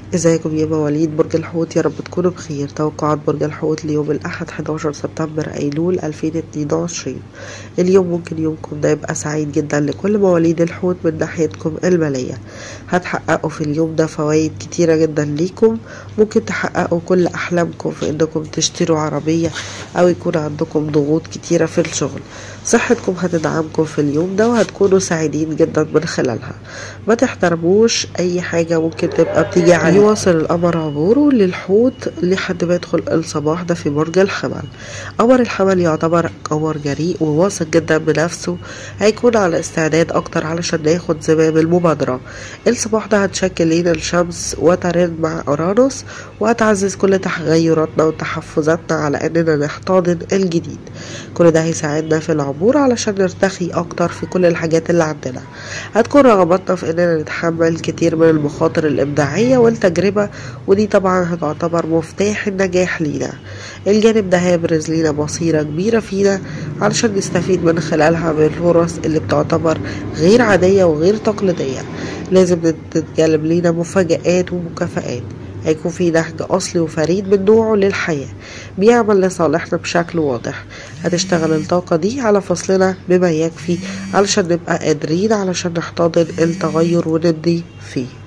ازيكم يا مواليد برج الحوت يا رب تكونوا بخير توقعات برج الحوت ليوم الأحد 11 سبتمبر أيلول 2022 اليوم ممكن يومكم ده يبقى سعيد جدا لكل مواليد الحوت من ناحيتكم المالية هتحققوا في اليوم ده فوائد كتيرة جدا ليكم ممكن تحققوا كل أحلامكم في إنكم تشتروا عربية أو يكون عندكم ضغوط كتيرة في الشغل صحتكم هتدعمكم في اليوم ده وهتكونوا سعيدين جدا من خلالها ما تحترموش أي حاجة ممكن تبقى بتيجي عليه يواصل القمر عبوره للحوت لحد ما يدخل الصباح ده في برج الحمل قمر الحمل يعتبر قمر جريء وواثق جدا بنفسه هيكون على استعداد أكتر علشان ياخد زمام المبادرة الصباح ده هتشكل لينا الشمس وترن مع أورانوس وهتعزز كل تغيراتنا وتحفظاتنا على إننا نحتضن الجديد كل ده هيساعدنا في العبور علشان نرتخي أكتر في كل الحاجات اللي عندنا هتكون رغبتنا في إننا نتحمل كتير من المخاطر الإبداعية والتجربة ودي طبعا هتعتبر مفتاح النجاح لينا الجانب ده هيبرز لينا بصيرة كبيرة فينا علشان نستفيد من خلالها من الفرص اللي بتعتبر غير عادية وغير تقليدية لازم تتجلب لينا مفاجآت ومكافآت هيكون في نهج أصلي وفريد من نوعه للحياة بيعمل لصالحنا بشكل واضح هتشتغل الطاقة دي على فصلنا بما يكفي علشان نبقى قادرين علشان نحتضن التغير ونبدي فيه